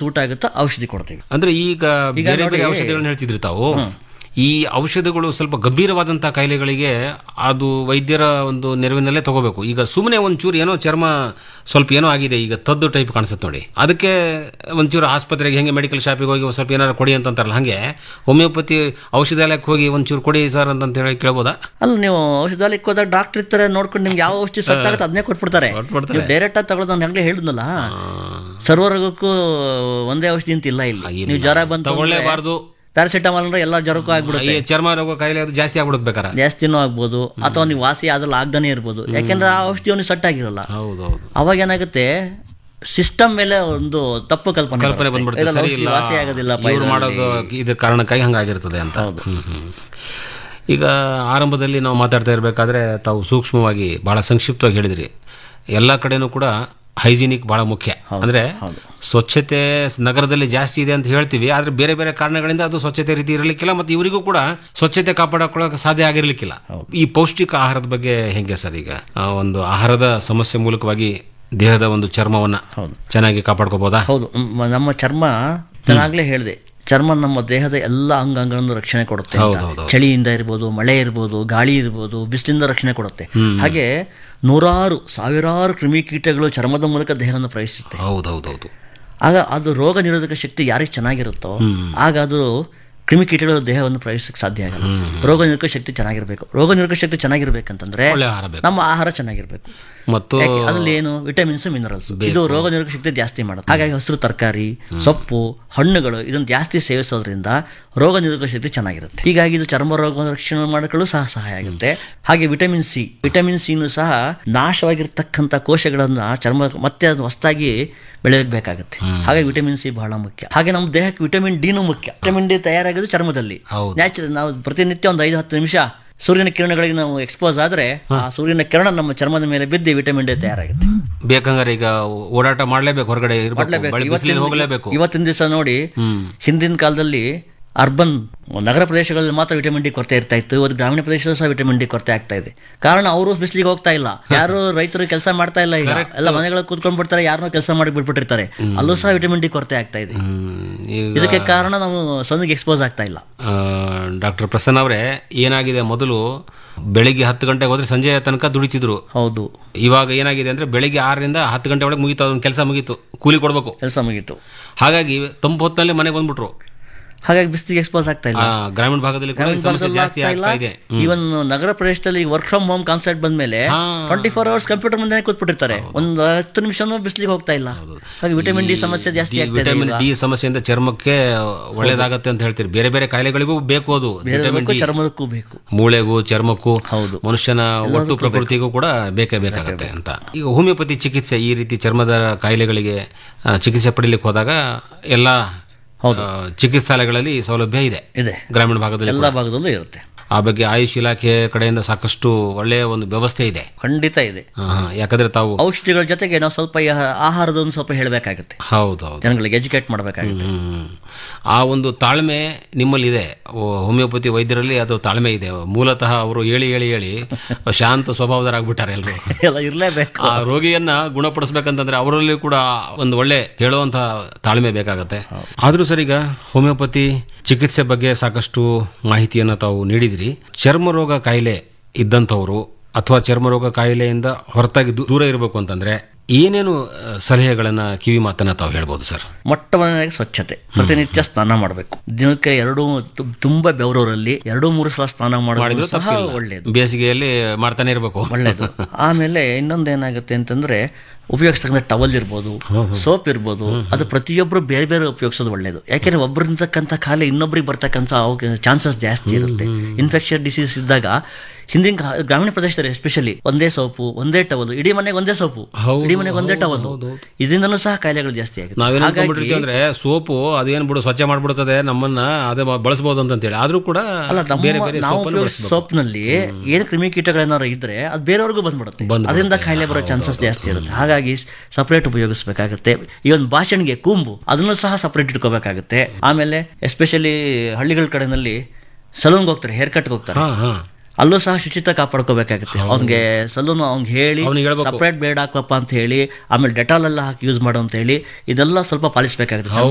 Suit ಆಗುತ್ತೋ ಔಷಧಿ ಕೊಡ್ತೀವಿ ಅಂದ್ರೆ ಈಗ ಈಗ ಬೇರೆ ಬೇರೆ ನೋಡಿ- ಔಷಧಿಗಳನ್ನ ಹೇಳ್ತಿದ್ರಿ ತಾವು ಈ ಔಷಧಿಗಳು ಸ್ವಲ್ಪ ಗಂಭೀರವಾದಂತಹ ಕಾಯಿಲೆಗಳಿಗೆ ಅದು ವೈದ್ಯರ ಒಂದು ನೆರವಿನಲ್ಲೇ ತಗೋಬೇಕು ಈಗ ಸುಮ್ಮನೆ ಒಂಚೂರು ಏನೋ ಚರ್ಮ ಸ್ವಲ್ಪ ಏನೋ ಆಗಿದೆ ಈಗ ತದ್ದು ಟೈಪ್ ಕಾಣಿಸುತ್ತೆ ನೋಡಿ ಅದಕ್ಕೆ ಒಂಚೂರು ಆಸ್ಪತ್ರೆಗೆ ಹೆಂಗೆ ಮೆಡಿಕಲ್ ಶಾಪಿಗೆ ಹೋಗಿ ಒಂದ್ ಸ್ವಲ್ಪ ಏನಾರು ಕೊಡಿ ಅಂತಂತಾರಲ್ಲ ಹಂಗೆ ಹೋಮಿಯೋಪತಿ ಔಷಧಾಲಯಕ್ಕೆ ಹೋಗಿ ಒಂಚೂರು ಕೊಡಿ ಸರ್ ಅಂತ ಹೇಳಿ ಕೇಳ್ಬೋದಾ ಅಲ್ಲ ನೀವು ಔಷಧಾಲಯಕ್ಕೆ ಹೋದಾಗ ಡಾಕ್ಟರ್ ಇರ್ತಾರೆ ನೋಡ್ಕೊಂಡು ನಿಮ್ಗೆ ಯಾವ ಔಷಧಿ ಸೆಟ್ ಆಗುತ್ತೆ ಅದನ್ನೇ ಕೊಟ್ಬಿಡ್ತಾರೆ ಕೊಟ್ಬಿಡ್ತಾರೆ. ನೀವು ಡೈರೆಕ್ಟ್ ಆಗಿ ತಗೊಳ್ಳೋದು ನಾನು ಹೆಂಗ್ಲೇ ಹೇಳಿದ್ನಲ್ಲ ಸರ್ವರೋಗಕ್ಕೂ ಒಂದೇ ಔಷಧಿ ಅಂತ ಇಲ್ಲ ಇಲ್ಲಿ ಇಲ್ಲ. ನೀವು ಜ್ವರ ಬಂತು ತಗೊಳ್ಳೇಬಾರ್ದು ಪ್ಯಾರಾಸಿಟಮಾಲ್ ಅಂದ್ರೆ ಎಲ್ಲ ಜ್ವರಕ್ಕೂ ಆಗ್ಬಿಡುತ್ತೆ ಈ ಚರ್ಮ ರೋಗ ಕಾಯಿಲೆ ಅದು ಜಾಸ್ತಿ ಆಗ್ಬಿಡುತ್ತೆ ಬೇಕಾರೆ ಜಾಸ್ತಿನೂ ಆಗ್ಬೋದು ಅಥವಾ ನೀವು ವಾಸಿ ಆದ್ರಲ್ಲಿ ಆಗ್ದಾನೆ ಇರ್ಬೋದು ಯಾಕೆಂದ್ರೆ ಆ ಔಷಧಿ ಅವನಿಗೆ ಸೆಟ್ ಆಗಿರಲ್ಲ ಹೌದೌದು ಅವಾಗ ಏನಾಗುತ್ತೆ ಸಿಸ್ಟಮ್ ಮೇಲೆ ಒಂದು ತಪ್ಪು ಕಲ್ಪನೆ ಕಲ್ಪನೆ ಬರುತ್ತೆ. ಬಂದ್ಬಿಡುತ್ತೆ ಇದೆಲ್ಲ ಸರಿ ಔಷಧಿ ಇಲ್ಲ ವಾಸಿ ಆಗೋದಿಲ್ಲ ಇವ್ರು ಮಾಡೋದು ಇದು ಕಾರಣಕ್ಕಾಗಿ ಹಂಗಾಗಿರ್ತದೆ ಅಂತ ಹ್ಮ್, ಹ್ಮ್. ಈಗ ಆರಂಭದಲ್ಲಿ ನಾವು ಮಾತಾಡ್ತಾ ಇರಬೇಕಾದ್ರೆ ತಾವು ಸೂಕ್ಷ್ಮವಾಗಿ ಬಹಳ ಸಂಕ್ಷಿಪ್ತವಾಗಿ ಹೇಳಿದ್ರಿ ಎಲ್ಲ ಕಡೆನೂ ಕೂಡ ಹೈಜಿನಿಕ್ ಬಹಳ ಮುಖ್ಯ ಅಂದ್ರೆ ಸ್ವಚ್ಛತೆ ನಗರದಲ್ಲಿ ಜಾಸ್ತಿ ಇದೆ ಅಂತ ಹೇಳ್ತೀವಿ ಆದ್ರೆ ಬೇರೆ ಬೇರೆ ಕಾರಣಗಳಿಂದ ಅದು ಸ್ವಚ್ಛತೆ ರೀತಿ ಇರಲಿಕ್ಕಿಲ್ಲ ಮತ್ತೆ ಇವರಿಗೂ ಕೂಡ ಸ್ವಚ್ಛತೆ ಕಾಪಾಡಿಕೊಳ್ಳೋಕೆ ಸಾಧ್ಯ ಆಗಿರ್ಲಿಕ್ಕಿಲ್ಲ ಈ ಪೌಷ್ಟಿಕ ಆಹಾರದ ಬಗ್ಗೆ ಹೆಂಗೆ ಸರ್ ಈಗ ಆ, ಒಂದು ಆಹಾರದ ಸಮಸ್ಯೆ ಮೂಲಕವಾಗಿ ದೇಹದ ಒಂದು ಚರ್ಮವನ್ನ ಚೆನ್ನಾಗಿ ಕಾಪಾಡ್ಕೋಬಹುದಾ ಹೌದು ಮ್- ನಮ್ಮ ಚರ್ಮ ಚೆನ್ನಾಗ್ಲೇ ಹೇಳಿದೆ ಚರ್ಮ ನಮ್ಮ ದೇಹದ ಎಲ್ಲ ಅಂಗಾಂಗಗಳನ್ನು ರಕ್ಷಣೆ ಕೊಡುತ್ತೆ ಅಂತ. ಹೌದು, ಚಳಿಯಿಂದ ಇರ್ಬೋದು ಮಳೆ ಇರ್ಬೋದು ಗಾಳಿ ಇರ್ಬೋದು ಬಿಸಿಲಿಂದ ರಕ್ಷಣೆ ಕೊಡುತ್ತೆ ಹಾಗೆ ನೂರಾರು ಸಾವಿರಾರು ಕ್ರಿಮಿಕೀಟಗಳು ಚರ್ಮದ ಮೂಲಕ ದೇಹವನ್ನು ಪ್ರವೇಶಿಸುತ್ತೆ ಹೌದೌದೌದು ಆಗ ಅದು ರೋಗ ನಿರೋಧಕ ಶಕ್ತಿ ಯಾರಿಗೆ ಚೆನ್ನಾಗಿರುತ್ತೋ ಆಗ ಅದು ಕ್ರಿಮಿಕೀಟಗಳು ದೇಹವನ್ನು ಪ್ರವೇಶಿಸಕ್ಕೆ ಸಾಧ್ಯ ಆಗಲ್ಲ ರೋಗ ನಿರೋಧಕ ಶಕ್ತಿ ಚೆನ್ನಾಗಿರ್ಬೇಕು ರೋಗ ನಿರೋಧಕ ಶಕ್ತಿ ಚೆನ್ನಾಗಿರ್ಬೇಕಂತಂದ್ರೆ ಒಳ್ಳೆ ಆಹಾರ ಬೇಕು ನಮ್ಮ ಆಹಾರ ಚೆನ್ನಾಗಿರ್ಬೇಕು ಮತ್ತು ಯಾಕೆ? ಅದ್ರಲ್ಲಿ ಏನು ವಿಟಮಿನ್ಸ್ ಮಿನರಲ್ಸ್ ಇದು ರೋಗ ನಿರೋಧಕ ಶಕ್ತಿ ಜಾಸ್ತಿ ಮಾಡುತ್ತೆ ಹಾಗಾಗಿ ಹಸಿರು ತರಕಾರಿ ಸೊಪ್ಪು ಹಣ್ಣುಗಳು ಇದನ್ನು ಜಾಸ್ತಿ ಸೇವಿಸೋದ್ರಿಂದ ರೋಗ ನಿರೋಧಕ ಶಕ್ತಿ ಚೆನ್ನಾಗಿರುತ್ತೆ ಹೀಗಾಗಿ ಇದು ಚರ್ಮ ರೋಗ ರಕ್ಷಣೆ ಮಾಡಲು ಸಹ ಸಹಾಯ ಆಗುತ್ತೆ ಹಾಗೆ ವಿಟಮಿನ್ ಸಿ ವಿಟಮಿನ್ ಸಿನೂ ಸಹ ನಾಶವಾಗಿರ್ತಕ್ಕಂಥ ಕೋಶಗಳನ್ನ ಚರ್ಮ ಮತ್ತೆ ಅದು ಹೊಸದಾಗಿ ಬೆಳೆಯಬೇಕಾಗುತ್ತೆ ಹಾಗಾಗಿ ವಿಟಮಿನ್ ಸಿ ಬಹಳ ಮುಖ್ಯ ಹಾಗೆ ನಮ್ಮ ದೇಹಕ್ಕೆ ವಿಟಮಿನ್ ಡಿನೂ ಮುಖ್ಯ ವಿಟಮಿನ್ ಡಿ ತಯಾರಾಗೋದು ಚರ್ಮದಲ್ಲಿ ಹೌದು. ನ್ಯಾಚುರಲ್ ನಾವು ಪ್ರತಿನಿತ್ಯ ಒಂದು ಐದು ಹತ್ತು ನಿಮಿಷ ಸೂರ್ಯನ ಕಿರಣಗಳಿಗೆ ನಾವು ಎಕ್ಸ್ಪೋಸ್ ಆದ್ರೆ ಆ ಸೂರ್ಯನ ಕಿರಣ ನಮ್ಮ ಚರ್ಮದ ಮೇಲೆ ಬಿದ್ದು ವಿಟಮಿನ್ ಡಿ ತಯಾರಾಗುತ್ತೆ ಬೇಕಂಗಾರೆ ಈಗ ಓಡಾಟ ಮಾಡ್ಲೇಬೇಕು ಹೊರಗಡೆ ಇರ್ಬೇಕು ಮಾಡ್ಲೇಬೇಕು. ಬೆಳೆ ಬಿಸಿಲಿಗೆ ಹೋಗಲೇಬೇಕು ಇವತ್ತಿನ ದಿವಸ ನೋಡಿ ಹಿಂದಿನ ಕಾಲದಲ್ಲಿ ಅರ್ಬನ್ ನಗರ ಪ್ರದೇಶಗಳಲ್ಲಿ ಮಾತ್ರ ವಿಟಮಿನ್ ಡಿ ಕೊರತೆ ಇರ್ತಾ ಇತ್ತು ಇವತ್ತು ಗ್ರಾಮೀಣ ಪ್ರದೇಶದಲ್ಲೂ ಸಹ ವಿಟಮಿನ್ ಡಿ ಕೊರತೆ ಆಗ್ತಾ ಇದೆ ಕಾರಣ ಅವರು ಬಿಸಿಲಿಗೆ ಹೋಗ್ತಾ ಇಲ್ಲ ಯಾರು ರೈತರು ಕೆಲಸ ಮಾಡ್ತಾ ಇಲ್ಲ ಈಗ ಎಲ್ಲ ಮನೆಗಳಲ್ಲಿ ಕೂತ್ಕೊಂಡ್ ಬಿಡ್ತಾರೆ ಯಾರನ್ನೋ ಕೆಲಸ ಮಾಡಿ ಬಿಟ್ಬಿಟ್ಟಿರ್ತಾರೆ ಅಲ್ಲೂ ಸಹ ವಿಟಮಿನ್ ಡಿ ಕೊರತೆ ಆಗ್ತಾ ಇದೆ ಹ್ಮ್, ಈಗ ಇದಕ್ಕೆ ಕಾರಣ ನಾವು ಸನ್ನಿಗೆ ಎಕ್ಸ್ಪೋಸ್ ಆಗ್ತಾ ಇಲ್ಲ ಡಾಕ್ಟರ್ ಪ್ರಸನ್ನ ಅವರೇ ಏನಾಗಿದೆ ಮೊದಲು ಬೆಳಿಗ್ಗೆ ಹತ್ತು ಗಂಟೆಗೆ ಹೋದ್ರೆ ಸಂಜೆ ತನಕ ದುಡಿತಿದ್ರು ಹೌದು ಇವಾಗ ಏನಾಗಿದೆ ಅಂದ್ರೆ ಬೆಳಿಗ್ಗೆ ಆರರಿಂದ ಹತ್ತು ಗಂಟೆ ಒಳಗೆ ಮುಗೀತು ಅದೊಂದು ಕೆಲಸ ಮುಗೀತು ಕೂಲಿ ಕೊಡ್ಬೇಕು ಕೆಲಸ ಮುಗೀತು ಹಾಗಾಗಿ ತಂಪು ಹೊತ್ತಲ್ಲಿ ಮನೆಗೆ ಬಂದ್ಬಿಟ್ರು ಹಾಗಾಗಿ ಬಿಸಿಲಿಗೆ ಎಕ್ಸ್ಪೋಸ್ ಆಗ್ತಾ ಇಲ್ಲ ಆ, ಗ್ರಾಮೀಣ ಭಾಗದಲ್ಲಿ ಕೂಡ ಈ ಸಮಸ್ಯೆ ಜಾಸ್ತಿ ಆಗ್ತಾ ಇದೆ ಈವನ್ ನಗರ ಪ್ರದೇಶದಲ್ಲಿ ವರ್ಕ್ ಫ್ರಮ್ ಹೋಮ್ ಕಾನ್ಸೆಪ್ಟ್ ಬಂದ್ಮೇಲೆ ಹಾ. ಟ್ವೆಂಟಿ ಫೋರ್ ಅವರ್ಸ್ ಕಂಪ್ಯೂಟರ್ ಮುಂದೆ ಕೂತ್ಬಿಟ್ಟಿರ್ತಾರೆ ಒಂದು ಹತ್ತು ನಿಮಿಷನೂ ಬಿಸಿಲಿಗೆ ಹೋಗ್ತಾ ಇಲ್ಲ ಹಾಗೆ ವಿಟಮಿನ್ ಡಿ ಸಮಸ್ಯೆ ಜಾಸ್ತಿ ಆಗ್ತಾ ಇದೆ ವಿಟಮಿನ್ ಡಿ ಸಮಸ್ಯೆಯಿಂದ ಚರ್ಮಕ್ಕೆ ಒಳ್ಳೇದಾಗತ್ತೆ ಅಂತ ಹೇಳ್ತೀರಿ ಬೇರೆ ಬೇರೆ ಕಾಯಿಲೆಗಳಿಗೂ ಬೇಕು ಅದು ವಿಟಮಿನ್ ಡಿ ಚರ್ಮದಕ್ಕೂ ಬೇಕು ಮೂಳೆಗೂ ಚರ್ಮಕ್ಕೂ ಹೌದು. ಮನುಷ್ಯನ ಒಟ್ಟು ಪ್ರಕೃತಿಗೂ ಕೂಡ ಬೇಕೇ ಬೇಕಾಗತ್ತೆ ಅಂತ ಈಗ ಹೋಮಿಯೋಪತಿ ಚಿಕಿತ್ಸೆ ಈ ರೀತಿ ಚರ್ಮದ ಕಾಯಿಲೆಗಳಿಗೆ ಆ, ಚಿಕಿತ್ಸೆ ಪಡಿಲಿಕ್ಕೆ ಹೋದಾಗ ಎಲ್ಲ ಆ, ಚಿಕಿತ್ಸಾಲಯಗಳಲ್ಲಿ ಈ ಸೌಲಭ್ಯ ಇದೆ ಇದೆ ಗ್ರಾಮೀಣ ಭಾಗದಲ್ಲಿ ಎಲ್ಲ ಭಾಗದಲ್ಲೂ ಇರುತ್ತೆ ಆ ಬಗ್ಗೆ ಆಯುಷ್ ಇಲಾಖೆ ಕಡೆಯಿಂದ ಸಾಕಷ್ಟು ಒಳ್ಳೆಯ ಒಂದು ವ್ಯವಸ್ಥೆ ಇದೆ ಖಂಡಿತ ಇದೆ ಆ, ಹಾ. ಯಾಕಂದ್ರೆ ತಾವು ಔಷಧಿಗಳ ಜೊತೆಗೆ ನಾವು ಸ್ವಲ್ಪ ಈ ಆಹ- ಆಹಾರದ ಒಂದು ಸ್ವಲ್ಪ ಹೇಳಬೇಕಾಗುತ್ತೆ ಹೌದೌದು ಜನಗಳಿಗೆ ಎಜುಕೇಟ್ ಮಾಡಬೇಕಾಗುತ್ತೆ ಹ್ಮ್. ಆ ಒಂದು ತಾಳ್ಮೆ ನಿಮ್ಮಲ್ಲಿದೆ ಓ, ಹೋಮಿಯೋಪತಿ ವೈದ್ಯರಲ್ಲಿ ಅದು ತಾಳ್ಮೆ ಇದೆ ಮೂಲತಃ ಅವರು ಹೇಳಿ ಹೇಳಿ ಹೇಳಿ ಶಾಂತ ಸ್ವಭಾವದರಾಗ್ಬಿಟ್ಟಾರೆ ಎಲ್ಲರೂ ಎಲ್ಲ ಇರಲೇಬೇಕು ಆ ರೋಗಿಯನ್ನ ಗುಣಪಡಿಸ್ಬೇಕಂತಂದ್ರೆ ಅವರಲ್ಲಿ ಕೂಡ ಒಂದು ಒಳ್ಳೆ ಹೇಳುವಂತ ತಾಳ್ಮೆ ಬೇಕಾಗತ್ತೆ ಆದ್ರೂ ಸರ್ ಈಗ ಹೋಮಿಯೋಪತಿ ಚಿಕಿತ್ಸೆ ಬಗ್ಗೆ ಸಾಕಷ್ಟು ಮಾಹಿತಿಯನ್ನು ತಾವು ನೀಡಿದಿರಿ ಚರ್ಮ ರೋಗ ಕಾಯಿಲೆ ಇದ್ದಂಥವರು ಅಥವಾ ಚರ್ಮ ರೋಗ ಕಾಯಿಲೆಯಿಂದ ಹೊರತಾಗಿ ದೂ- ದೂರ ಇರಬೇಕು ಅಂತಂದ್ರೆ ಏನೇನು ಆ, ಸಲಹೆಗಳನ್ನ ಕಿವಿ ಮಾತನ್ನ ತಾವು ಹೇಳ್ಬೋದು ಸರ್ ಮೊಟ್ಟ ಮೊದಲನೇದಾಗಿ ಸ್ವಚ್ಛತೆ ಪ್ರತಿನಿತ್ಯ ಸ್ನಾನ ಮಾಡಬೇಕು ದಿನಕ್ಕೆ ಎರಡು ತು- ತುಂಬಾ ಬೆವರೋರಲ್ಲಿ ಎರಡು ಮೂರು ಸಲ ಸ್ನಾನ ಮಾಡೋದು ಸಹ ಒಳ್ಳೆಯದು ಬೇಸಿಗೆಯಲ್ಲಿ ಮಾಡ್ತಾನೆ ಇರಬೇಕು ಒಳ್ಳೇದು ಆಮೇಲೆ ಇನ್ನೊಂದು ಏನಾಗುತ್ತೆ ಅಂತಂದ್ರೆ ಉಪಯೋಗಿಸ್ತಕ್ಕಂಥ ಟವಲ್ ಇರ್ಬೋದು ಸೋಪ್ ಇರ್ಬೋದು ಅದು ಪ್ರತಿಯೊಬ್ಬರು ಬೇರೆ ಬೇರೆ ಉಪಯೋಗಿಸೋದು ಒಳ್ಳೇದು ಯಾಕೆಂದ್ರೆ ಒಬ್ಬರಿಂದಕ್ಕಂಥ ಕಾಯಿಲೆ ಇನ್ನೊಬ್ರಿಗೆ ಬರ್ತಕ್ಕಂಥ ಚಾನ್ಸಸ್ ಜಾಸ್ತಿ ಇರುತ್ತೆ ಇನ್ಫೆಕ್ಷನ್ ಡಿಸೀಸ್ ಇದ್ದಾಗ ಹಿಂದಿನ ಕಾ- ಗ್ರಾಮೀಣ ಪ್ರದೇಶದಲ್ಲಿ ಎಸ್ಪೆಷಲಿ ಒಂದೇ ಸೋಪು ಒಂದೇ ಟವಲ್ ಇಡೀ ಮನೆಗೆ ಒಂದೇ ಸೋಪು ಹೌದು, ಇಡೀ ಮನೆಗೆ ಒಂದೇ ಟವಲ್ ಇದರಿಂದನೂ ಸಹ ಕಾಯಿಲೆಗಳು ಜಾಸ್ತಿ ಆಗುತ್ತೆ ನಾವೇನು ಅನ್ಕೊಂಡ್ಬಿಟ್ಟಿರ್ತೀವಿ ಅಂದ್ರೆ ಸೋಪು ಅದೇನ್ ಬಿಡು ಸ್ವಚ್ಛ ಮಾಡ್ಬಿಡ್ತದೆ ನಮ್ಮನ್ನ ಅದೇ ಬಳಸಬಹುದು ಅಂತೇಳಿ ಆದ್ರೂ ಕೂಡ ಅಲ್ಲ ಬೇರೆ ನಮ್ಮ ಬೇರೆ ನಾವು ಸೋಪನ್ನು ಉಪಯೋಗಿಸೋ ಸೋಪ್ನಲ್ಲಿ ಏನು ಕ್ರಿಮಿಕೀಟಗಳೇನಾದ್ರು ಇದ್ರೆ ಅದು ಬೇರೆಯವ್ರಿಗೂ ಬಂದ್ಬಿಡುತ್ತೆ ಅದರಿಂದ ಕಾಯಿಲೆ ಬರೋ ಚಾನ್ಸಸ್ ಜಾಸ್ತಿ ಇರುತ್ತೆ ಹಾಗಾಗಿ ಸಪರೇಟ್ ಉಪಯೋಗಿಸಬೇಕಾಗುತ್ತೆ ಈ ಒಂದು ಭಾಷಣಿಗೆ ಕೂಂಬು ಅದನ್ನು ಸಹ ಸಪರೇಟ್ ಇಟ್ಕೋಬೇಕಾಗುತ್ತೆ ಆಮೇಲೆ ಎಸ್ಪೆಷಲಿ ಹಳ್ಳಿಗಳ ಕಡೆನಲ್ಲಿ ಸಲೂನ್ಗೆ ಹೋಗ್ತಾರೆ ಹೇರ್ ಕಟ್ಗೆ ಹೋಗ್ತಾರೆ ಹಾ ಹಾ ಅಲ್ಲೂ ಸಹ ಶುಚಿತ್ವ ಕಾಪಾಡ್ಕೋಬೇಕಾಗುತ್ತೆ ಅವ್ನಿಗೆ ಸಲೂನ್ ಅವ್ನಿಗೆ ಹೇಳಿ ಅವ್ನಿಗೆ ಹೇಳ್ಬೇಕು. ಸಪರೇಟ್ ಬೇಡ ಹಾಕಪ್ಪ ಅಂತ ಹೇಳಿ ಆಮೇಲೆ ಡೆಟಾಲ್ ಎಲ್ಲ ಹಾಕಿ ಯೂಸ್ ಮಾಡು ಅಂತ ಹೇಳಿ ಇದೆಲ್ಲ ಸ್ವಲ್ಪ ಪಾಲಿಸಬೇಕಾಗುತ್ತೆ